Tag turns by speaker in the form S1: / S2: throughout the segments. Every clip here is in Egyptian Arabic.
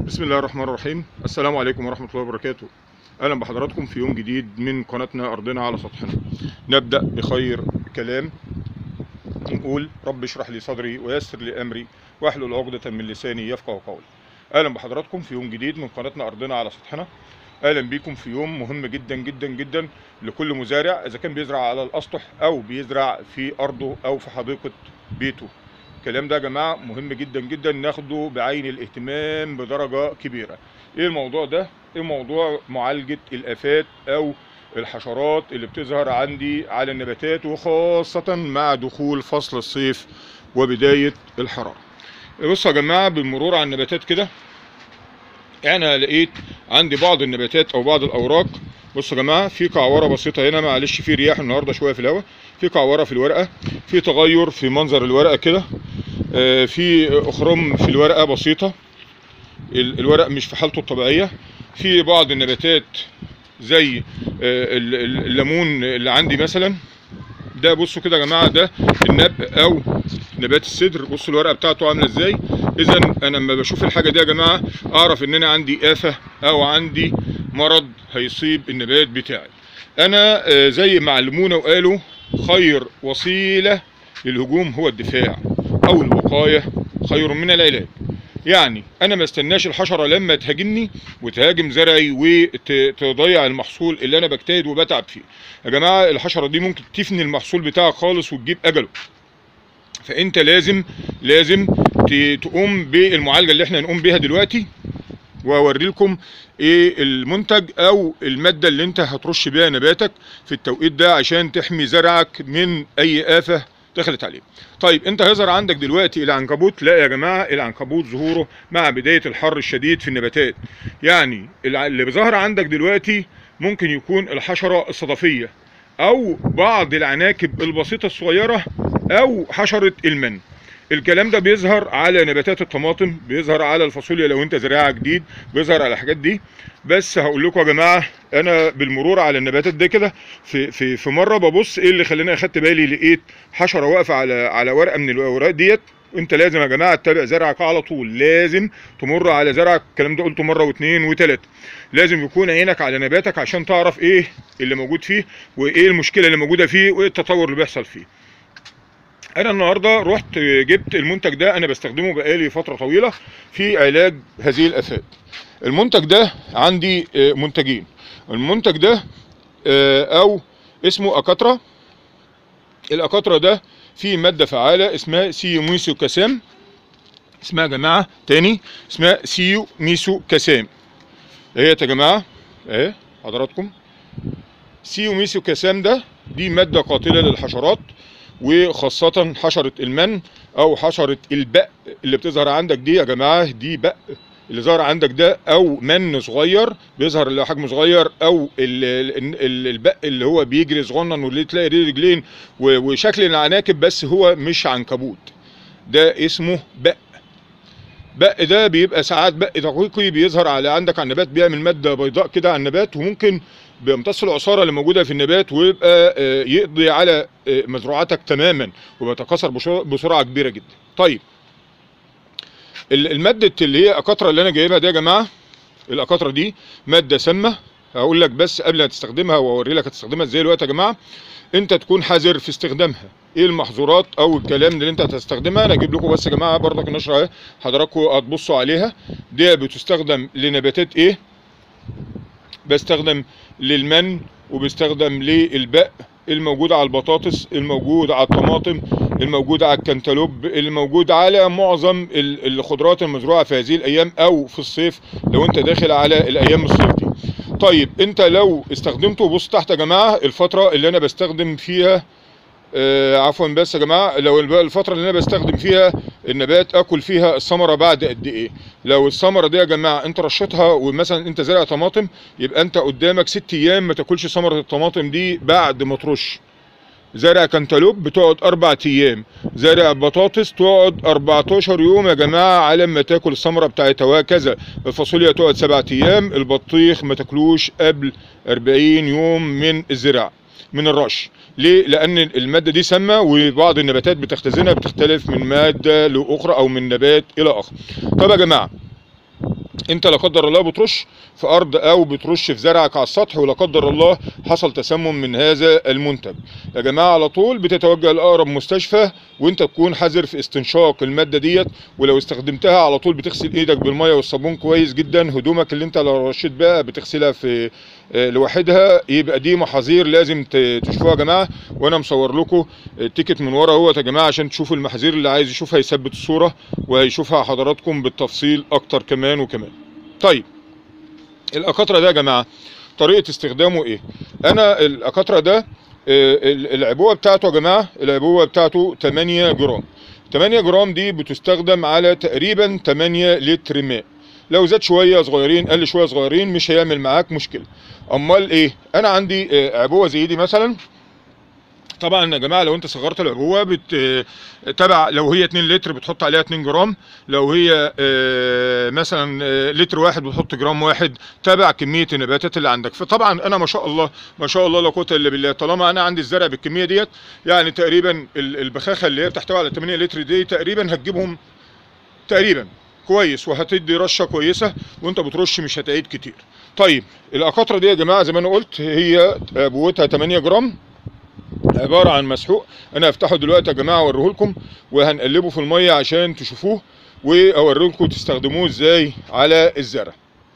S1: بسم الله الرحمن الرحيم السلام عليكم ورحمة الله وبركاته أهلا بحضراتكم في يوم جديد من قناتنا أرضنا على سطحنا نبدأ بخير كلام نقول رب اشرح لي صدري ويسر لي أمري واحلل عقدة من لساني يفقه قولي أهلا بحضراتكم في يوم جديد من قناتنا أرضنا على سطحنا أهلا بيكم في يوم مهم جدا جدا جدا لكل مزارع إذا كان بيزرع على الأسطح أو بيزرع في أرضه أو في حديقة بيته الكلام ده يا جماعه مهم جدا جدا ناخده بعين الاهتمام بدرجه كبيره ايه الموضوع ده ايه موضوع معالجه الافات او الحشرات اللي بتظهر عندي على النباتات وخاصه مع دخول فصل الصيف وبدايه الحراره بصوا يا جماعه بالمرور على النباتات كده انا لقيت عندي بعض النباتات او بعض الاوراق بصوا يا جماعه في كعوره بسيطه هنا معلش في رياح النهارده شويه في الهواء في كعوره في الورقه في تغير في منظر الورقه كده آه، في اخرام في الورقه بسيطه ال- الورق مش في حالته الطبيعيه في بعض النباتات زي آه، ال- ال- الليمون اللي عندي مثلا ده بصوا كده يا جماعه ده النب او نبات السدر بصوا الورقه بتاعته عامله ازاي اذا انا لما بشوف الحاجه دي يا جماعه اعرف ان انا عندي افه او عندي مرض هيصيب النبات بتاعي انا آه، زي ما علمونا وقالوا خير وسيله للهجوم هو الدفاع او الوقايه خير من العلاج يعني انا ما استناش الحشره لما تهاجمني وتهاجم زرعي وتضيع المحصول اللي انا بجتهد وبتعب فيه يا جماعه الحشره دي ممكن تفني المحصول بتاعك خالص وتجيب اجله فانت لازم لازم ت- تقوم بالمعالجه اللي احنا هنقوم بيها دلوقتي واوري لكم ايه المنتج او الماده اللي انت هترش بيها نباتك في التوقيت ده عشان تحمي زرعك من اي افه دخلت عليه طيب انت هيظهر عندك دلوقتي العنكبوت لا يا جماعه العنكبوت ظهوره مع بدايه الحر الشديد في النباتات يعني الع- اللي ظهر عندك دلوقتي ممكن يكون الحشره الصدفيه او بعض العناكب البسيطه الصغيره او حشره المن الكلام ده بيظهر على نباتات الطماطم بيظهر على الفاصوليا لو انت زراعه جديد بيظهر على الحاجات دي بس هقول لكم يا جماعه انا بالمرور على النباتات دي كده في في في مره ببص ايه اللي خلاني اخدت بالي لقيت حشره واقفه على على ورقه من الاوراق ديت انت لازم يا جماعه تتابع زرعك على طول لازم تمر على زرعك الكلام ده قلته مره واثنين وثلاثه لازم يكون عينك على نباتك عشان تعرف ايه اللي موجود فيه وايه المشكله اللي موجوده فيه وايه التطور اللي بيحصل فيه انا النهارده رحت جبت المنتج ده انا بستخدمه بقالي فتره طويله في علاج هذه الافات المنتج ده عندي آه، منتجين المنتج ده آه، او اسمه اكاترا الاكاترا ده فيه ماده فعاله اسمها سيو ميسو كاسام اسمها يا جماعه تاني اسمها سيو ميسو كاسام اهي يا جماعه اهي حضراتكم سيو ميسو كاسام ده دي ماده قاتله للحشرات وخاصة حشرة المن أو حشرة البق اللي بتظهر عندك دي يا جماعة دي بق اللي ظهر عندك ده أو من صغير بيظهر اللي حجمه صغير أو ال- ال- ال- البق اللي هو بيجري صغنن واللي تلاقي ليه رجلين و- وشكل العناكب بس هو مش عنكبوت ده اسمه بق بق ده بيبقى ساعات بق دقيقي بيظهر على عندك على النبات بيعمل ماده بيضاء كده على النبات وممكن بيمتص العصاره اللي موجوده في النبات ويبقى آه، يقضي على آه، مزروعاتك تماما وبيتكاثر بشر- بسرعه كبيره جدا. طيب ال- الماده اللي هي اكاترا اللي انا جايبها دي يا جماعه الاكاترا دي ماده سامه هقول لك بس قبل ما تستخدمها واوري لك هتستخدمها ازاي دلوقتي يا جماعه انت تكون حذر في استخدامها ايه المحظورات او الكلام اللي انت هتستخدمها انا اجيب لكم بس يا جماعه برضك النشره اهي حضراتكم هتبصوا عليها دي بتستخدم لنباتات ايه بستخدم للمن وبستخدم للبق الموجود على البطاطس الموجود على الطماطم الموجود على الكنتالوب الموجود على معظم ال- الخضروات المزروعه في هذه الايام او في الصيف لو انت داخل على الايام الصيف دي طيب انت لو استخدمته بص تحت يا جماعه الفتره اللي انا بستخدم فيها آه عفوا بس يا جماعه لو الب- الفتره اللي انا بستخدم فيها النبات اكل فيها الثمره بعد قد ايه لو الثمره دي يا جماعه انت رشيتها ومثلا انت زارع طماطم يبقى انت قدامك ست ايام ما تاكلش ثمره الطماطم دي بعد ما ترش زارع كنتالوب بتقعد اربع ايام زارع بطاطس تقعد 14 يوم يا جماعه على ما تاكل الثمره بتاعتها وهكذا الفاصوليا تقعد سبعة ايام البطيخ ما تاكلوش قبل 40 يوم من الزراعه من الرش ليه لان الماده دي سامه وبعض النباتات بتختزنها بتختلف من ماده لاخرى او من نبات الى اخر طب يا جماعه انت لا قدر الله بترش في ارض او بترش في زرعك على السطح ولا قدر الله حصل تسمم من هذا المنتج يا جماعه على طول بتتوجه لاقرب مستشفى وانت تكون حذر في استنشاق الماده ديت ولو استخدمتها على طول بتغسل ايدك بالميه والصابون كويس جدا هدومك اللي انت لو رشيت بقى بتغسلها في آه، لوحدها يبقى دي محاذير لازم ت- تشوفوها يا جماعه وانا مصور لكم التيكت من ورا اهوت يا جماعه عشان تشوفوا المحاذير اللي عايز يشوفها يثبت الصوره وهيشوفها حضراتكم بالتفصيل اكتر كمان وكمان طيب الاكاترا ده يا جماعه طريقه استخدامه ايه انا الاكاترا ده آه، ال- العبوه بتاعته يا جماعه العبوه بتاعته 8 جرام 8 جرام دي بتستخدم على تقريبا 8 لتر ماء لو زاد شويه صغيرين قل شويه صغيرين مش هيعمل معاك مشكله امال ايه انا عندي آه، عبوه زي دي مثلا طبعا يا جماعه لو انت صغرت العبوه بت آه، تبع لو هي 2 لتر بتحط عليها 2 جرام لو هي آه، مثلا آه، لتر واحد بتحط جرام واحد تابع كميه النباتات اللي عندك فطبعا انا ما شاء الله ما شاء الله لا قوه الا بالله طالما انا عندي الزرع بالكميه ديت يعني تقريبا ال- البخاخه اللي هي بتحتوي على 8 لتر دي تقريبا هتجيبهم تقريبا كويس وهتدي رشه كويسه وانت بترش مش هتعيد كتير طيب الاقاطره دي يا جماعه زي ما انا قلت هي عبوتها 8 جرام عباره عن مسحوق انا هفتحه دلوقتي يا جماعه اوريه لكم وهنقلبه في الميه عشان تشوفوه واوري لكم تستخدموه ازاي على الزرع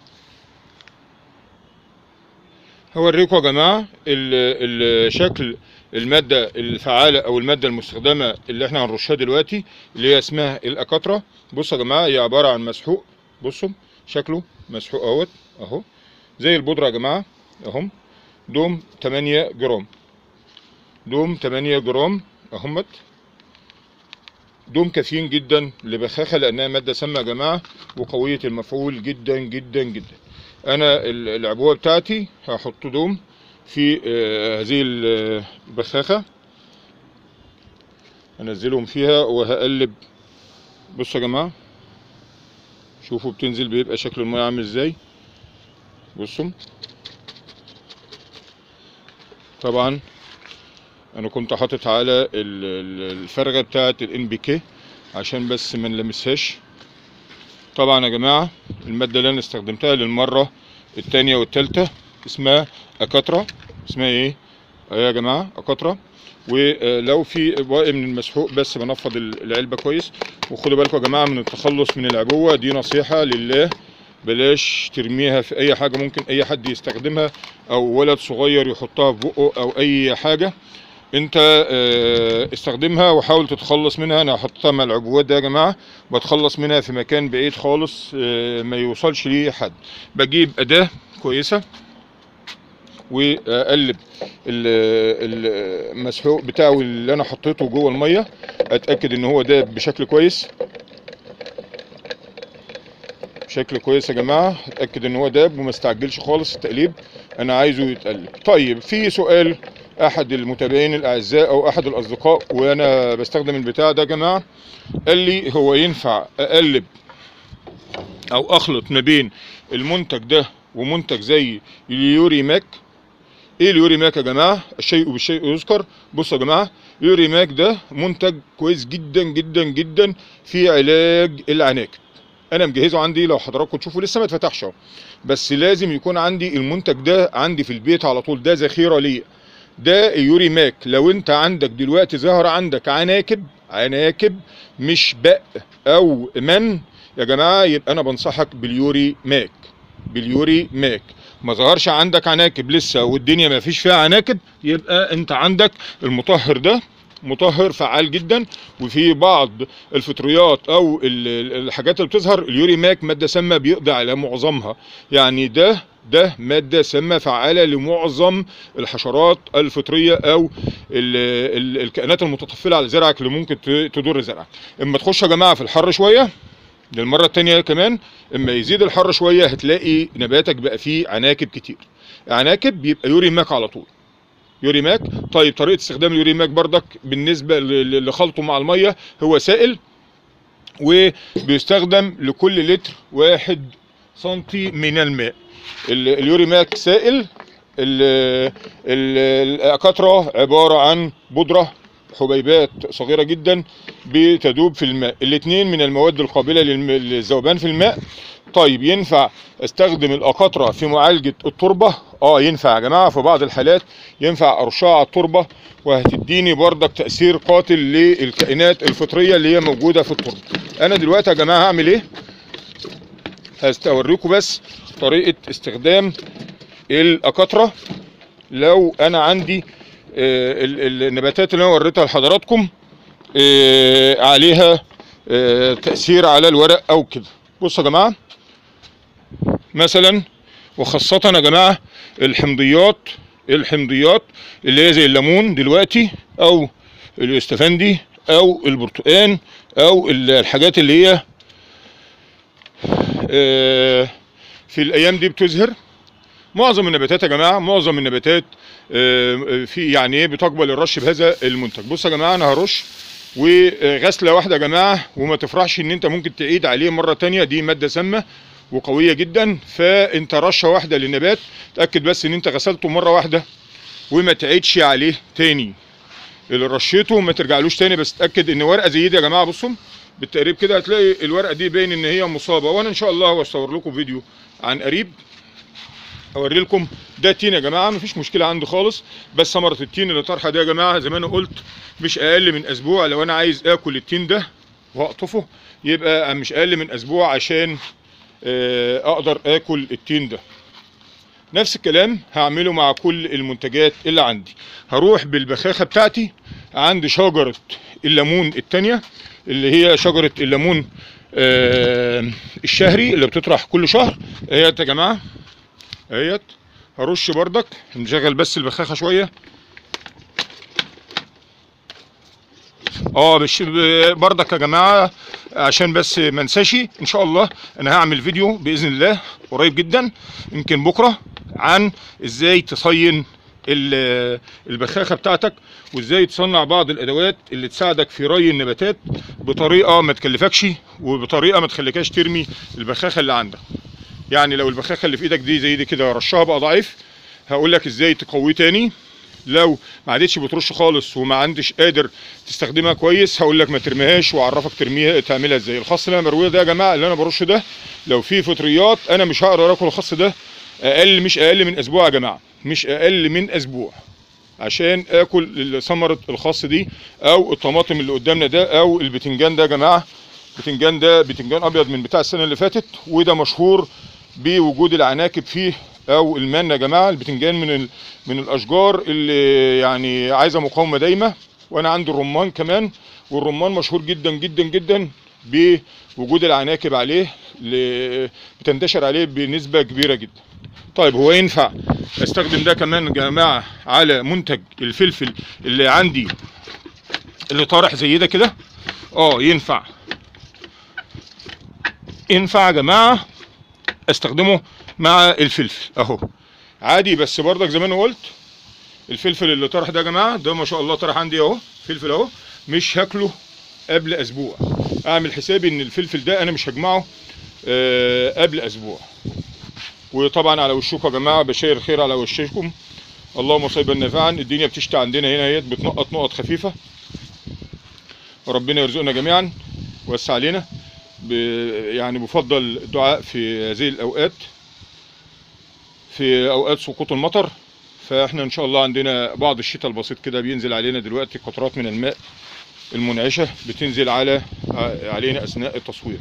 S1: هوريكم يا جماعه ال- الشكل الماده الفعاله او الماده المستخدمه اللي احنا هنرشها دلوقتي اللي هي اسمها الاكاترا بصوا يا جماعه هي عباره عن مسحوق بصوا شكله مسحوق اهوت اهو زي البودره يا جماعه اهم دوم 8 جرام دوم 8 جرام اهمت دوم كافيين جدا لبخاخه لانها ماده سامه يا جماعه وقويه المفعول جدا جدا جدا انا ال- العبوه بتاعتي هحط دوم في آه، هذه البخاخه انزلهم فيها وهقلب بصوا يا جماعه شوفوا بتنزل بيبقى شكل الميه عامل ازاي بصوا طبعا انا كنت حاطط على ال- ال- الفرغه بتاعه الان بي كي عشان بس ما نلمسهاش طبعا يا جماعه الماده اللي انا استخدمتها للمره التانية والتالتة اسمها اكاترا اسمها ايه اهي يا جماعه اكاترا ولو في بواقي من المسحوق بس بنفض ال- العلبه كويس وخدوا بالكم يا جماعه من التخلص من العبوه دي نصيحه لله بلاش ترميها في اي حاجه ممكن اي حد يستخدمها او ولد صغير يحطها في بقه او اي حاجه انت آه، استخدمها وحاول تتخلص منها انا هحطها مع العبوات ده يا جماعه بتخلص منها في مكان بعيد خالص آه، ما يوصلش ليه حد بجيب اداه كويسه واقلب ال- المسحوق بتاعه اللي انا حطيته جوه الميه اتاكد ان هو داب بشكل كويس بشكل كويس يا جماعه اتاكد ان هو داب وما استعجلش خالص التقليب انا عايزه يتقلب طيب في سؤال احد المتابعين الاعزاء او احد الاصدقاء وانا بستخدم البتاع ده يا جماعه قال لي هو ينفع اقلب او اخلط ما بين المنتج ده ومنتج زي اليوري ماك ايه اليوري ماك يا جماعه الشيء بالشيء يذكر بصوا يا جماعه يوري ماك ده منتج كويس جدا جدا جدا في علاج العناكب انا مجهزه عندي لو حضراتكم تشوفوا لسه ما اتفتحش اهو بس لازم يكون عندي المنتج ده عندي في البيت على طول ده ذخيره ليا ده يوري ماك لو انت عندك دلوقتي ظهر عندك عناكب عناكب مش بق او من يا جماعه يبقى انا بنصحك باليوري ماك باليوري ماك ما ظهرش عندك عناكب لسه والدنيا ما فيش فيها عناكب يبقى انت عندك المطهر ده مطهر فعال جدا وفي بعض الفطريات او ال- ال- الحاجات اللي بتظهر اليوري ماك ماده سامه بيقضي على معظمها يعني ده ده ماده سامه فعاله لمعظم الحشرات الفطريه او ال ال الكائنات المتطفله على زرعك اللي ممكن ت- تضر زرعك اما تخش يا جماعه في الحر شويه للمره التانية كمان اما يزيد الحر شويه هتلاقي نباتك بقى فيه عناكب كتير عناكب بيبقى يوري ماك على طول يوري ماك طيب طريقه استخدام اليوري ماك بردك بالنسبه ل- ل- لخلطه مع الميه هو سائل وبيستخدم لكل لتر واحد سنتي من الماء ال- اليوري ماك سائل ال- ال- الأكاترا عبارة عن بودرة حبيبات صغيرة جدا بتدوب في الماء الاثنين من المواد القابلة للم- للذوبان في الماء طيب ينفع استخدم الاقاطره في معالجه التربه اه ينفع يا جماعه في بعض الحالات ينفع ارشها على التربه وهتديني بردك تاثير قاتل للكائنات الفطريه اللي هي موجوده في التربه انا دلوقتي يا جماعه هعمل ايه هستوريكم بس طريقه استخدام الاقاطره لو انا عندي آه، ال- ال- النباتات اللي انا وريتها لحضراتكم آه، عليها آه، تاثير على الورق او كده بصوا يا جماعه مثلا وخاصة يا جماعة الحمضيات الحمضيات اللي هي زي الليمون دلوقتي او الاستفندي او البرتقان او ال- الحاجات اللي هي آه، في الايام دي بتزهر معظم النباتات يا جماعه معظم النباتات آه، في يعني ايه بتقبل الرش بهذا المنتج بصوا يا جماعه انا هرش وغسله واحده يا جماعه وما تفرحش ان انت ممكن تعيد عليه مره تانية دي ماده سامه وقويه جدا فانت رشه واحده للنبات تاكد بس ان انت غسلته مره واحده وما تعيدش عليه تاني اللي رشيته ما ترجعلوش تاني بس تاكد ان ورقه زي دي يا جماعه بصوا بالتقريب كده هتلاقي الورقه دي باين ان هي مصابه وانا ان شاء الله هصور لكم فيديو عن قريب اوري لكم ده تين يا جماعه مفيش مشكله عندي خالص بس ثمره التين اللي طرحه دي يا جماعه زي ما انا قلت مش اقل من اسبوع لو انا عايز اكل التين ده واقطفه يبقى مش اقل من اسبوع عشان آه، اقدر اكل التين ده نفس الكلام هعمله مع كل المنتجات اللي عندي هروح بالبخاخه بتاعتي عند شجره الليمون التانية اللي هي شجره الليمون آه، الشهري اللي بتطرح كل شهر اهيت يا جماعه اهيت هرش بردك نشغل بس البخاخه شويه اه مش بردك يا جماعه عشان بس ما انساش ان شاء الله انا هعمل فيديو باذن الله قريب جدا يمكن بكره عن ازاي تصين ال- البخاخه بتاعتك وازاي تصنع بعض الادوات اللي تساعدك في ري النباتات بطريقه ما تكلفكش وبطريقه ما تخليكاش ترمي البخاخه اللي عندك يعني لو البخاخه اللي في ايدك دي زي دي كده رشها بقى ضعيف هقول لك ازاي تقويه تاني لو ما عادتش بترش خالص وما عندش قادر تستخدمها كويس هقول لك ما ترميهاش واعرفك ترميها تعملها ازاي الخاص اللي انا مرويه ده يا جماعه اللي انا برشه ده لو فيه فطريات انا مش هقدر اكل الخاص ده اقل مش اقل من اسبوع يا جماعه مش اقل من اسبوع عشان اكل ثمره الخاص دي او الطماطم اللي قدامنا ده او البتنجان ده يا جماعه البتنجان ده بتنجان ابيض من بتاع السنه اللي فاتت وده مشهور بوجود العناكب فيه او المان يا جماعه البتنجان من ال... من الاشجار اللي يعني عايزه مقاومه دايمه وانا عندي الرمان كمان والرمان مشهور جدا جدا جدا بوجود العناكب عليه ل... بتنتشر عليه بنسبه كبيره جدا طيب هو ينفع استخدم ده كمان يا جماعه على منتج الفلفل اللي عندي اللي طارح زي ده كده اه ينفع ينفع يا جماعه استخدمه مع الفلفل اهو عادي بس برضك زي ما انا قلت الفلفل اللي طرح ده يا جماعه ده ما شاء الله طرح عندي اهو فلفل اهو مش هاكله قبل اسبوع اعمل حسابي ان الفلفل ده انا مش هجمعه آه قبل اسبوع وطبعا على وشكم يا جماعه بشير الخير على وشكم اللهم صيبا نافعا الدنيا بتشتي عندنا هنا اهيت بتنقط نقط خفيفه ربنا يرزقنا جميعا ويوسع علينا ب- يعني بفضل الدعاء في هذه الاوقات في اوقات سقوط المطر فاحنا ان شاء الله عندنا بعض الشتاء البسيط كده بينزل علينا دلوقتي قطرات من الماء المنعشه بتنزل على ع- علينا اثناء التصوير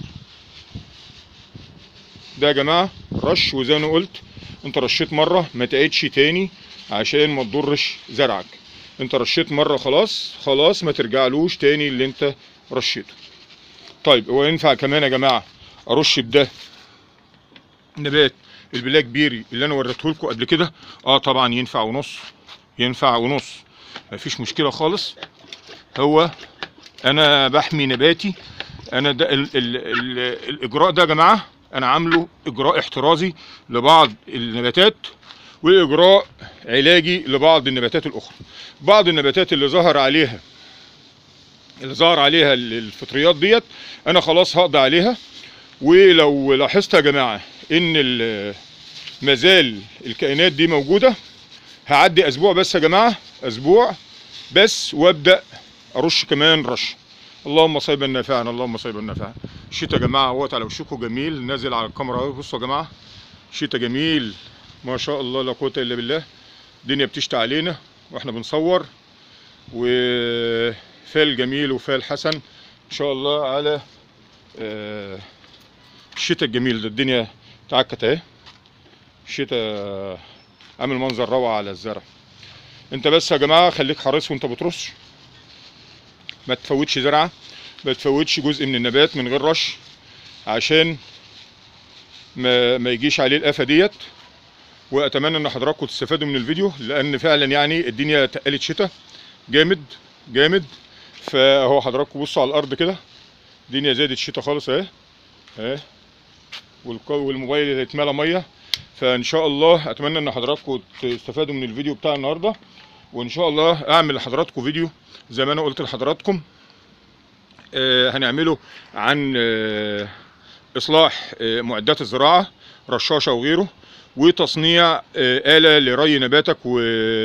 S1: ده يا جماعه رش وزي ما أنا قلت انت رشيت مره ما تعيدش تاني عشان ما تضرش زرعك انت رشيت مره خلاص خلاص ما ترجعلوش تاني اللي انت رشيته طيب هو ينفع كمان يا جماعه ارش بده نبات البلاك بيري اللي انا وريته لكم قبل كده اه طبعا ينفع ونص ينفع ونص مفيش مشكله خالص هو انا بحمي نباتي انا ده ال ال ال الاجراء ده يا جماعه انا عامله اجراء احترازي لبعض النباتات واجراء علاجي لبعض النباتات الاخرى بعض النباتات اللي ظهر عليها اللي ظهر عليها ال- الفطريات ديت انا خلاص هقضي عليها ولو لاحظت يا جماعه ان ال- مازال الكائنات دي موجوده هعدي اسبوع بس يا جماعه اسبوع بس وابدا ارش كمان رش اللهم صيبا نافعا اللهم صيبا نافعا الشتاء يا جماعه اهوت على وشكم جميل نازل على الكاميرا اهو بصوا يا جماعه شتاء جميل ما شاء الله لا قوه الا بالله الدنيا بتشتي علينا واحنا بنصور وفال جميل وفال حسن ان شاء الله على آه، الشتاء الجميل ده الدنيا تعكت اهي الشتاء عامل منظر روعه على الزرع انت بس يا جماعه خليك حريص وانت بترش ما تفوتش زرعه ما تفوتش جزء من النبات من غير رش عشان ما, ما يجيش عليه الافه ديت واتمنى ان حضراتكم تستفادوا من الفيديو لان فعلا يعني الدنيا تقلت شتاء جامد جامد فهو حضراتكم بصوا على الارض كده الدنيا زادت شتاء خالص اهي اهي والك- والموبايل اتملى ميه فان شاء الله اتمنى ان حضراتكم تستفادوا من الفيديو بتاع النهارده وان شاء الله اعمل لحضراتكم فيديو زي ما انا قلت لحضراتكم آه، هنعمله عن آه، اصلاح آه، معدات الزراعه رشاشه وغيره وتصنيع آه، آلة لري نباتك و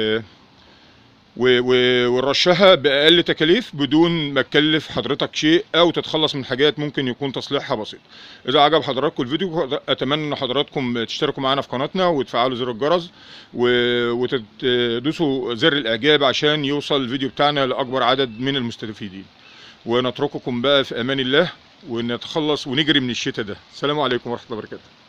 S1: و- و- ونرشها بأقل تكاليف بدون ما تكلف حضرتك شيء أو تتخلص من حاجات ممكن يكون تصليحها بسيط. إذا عجب حضراتكم الفيديو أتمنى إن حضراتكم تشتركوا معنا في قناتنا وتفعلوا زر الجرس و- وتدوسوا زر الإعجاب عشان يوصل الفيديو بتاعنا لأكبر عدد من المستفيدين. ونترككم بقى في أمان الله ونتخلص ونجري من الشتاء ده. السلام عليكم ورحمة الله وبركاته.